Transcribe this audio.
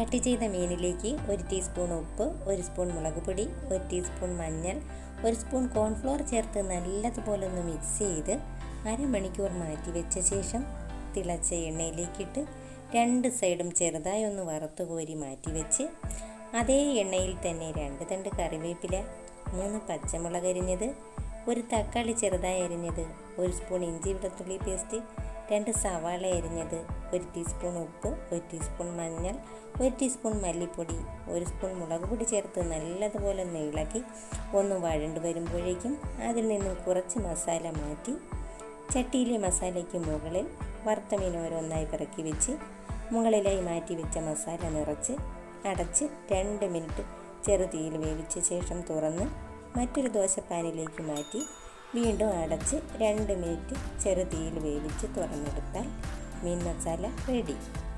cut ചെയ്ത മീനിലേക്ക് ഒരു teaspoon ഉപ്പ് ഒരു സ്പൂൺ മുളക് പൊടി ഒരു ടീസ്പൂൺ മഞ്ഞൾ ഒരു സ്പൂൺ കോൺഫ്ലോർ ചേർത്ത് നല്ലതുപോലെ ഒന്ന് മിക്സ് ചെയ്ത് അരമണിക്കൂർ മാറ്റി വെച്ച ശേഷം തിളച്ച എണ്ണയിലേക്കിട്ട് രണ്ട് സൈഡും ചെറുതായി ഒന്ന് വറുത്ത് കോരി മാറ്റി വെച്ച് അതേ എണ്ണയിൽ തന്നെ രണ്ട് തണ്ട് കറിവേപ്പില മൂന്ന് പച്ചമുളക് അരിഞ്ഞത് ഒരു തക്കാളി ചെറുതായി അരിഞ്ഞത് ഒരു സ്പൂൺ ഇഞ്ചി വെളുത്തുള്ളി പേസ്റ്റ് രണ്ട് സവാള അരിഞ്ഞത് ഒരു ടീസ്പൂൺ ഉപ്പ് ഒരു ടീസ്പൂൺ മഞ്ഞൾ ഒരു ടീസ്പൂൺ മല്ലിപ്പൊടി ഒരു സ്പൂൺ മുളക് പൊടി ചേർത്ത് നല്ലതുപോലെ ഒന്ന് ഇളക്കി ഒന്ന് വഴണ്ട് വരുമ്പോഴേക്കും അതിൽ നിന്നും കുറച്ച് മസാല മാറ്റി ചട്ടിയിലെ മസാലയ്ക്ക് മുകളിൽ വറുത്ത മീൻ ഓരോന്നായി പിറക്കി വെച്ച് മുകളിലായി മാറ്റി വെച്ച മസാല നിറച്ച് അടച്ച് രണ്ട് മിനിറ്റ് ചെറുതീയിൽ വേവിച്ച ശേഷം തുറന്ന് മറ്റൊരു ദോശപ്പാനിലേക്ക് മാറ്റി വീണ്ടും അടച്ച് രണ്ട് മിനിറ്റ് ചെറുതീയിൽ വേവിച്ച് തുറന്നെടുത്താൽ മീൻ മസാല റെഡി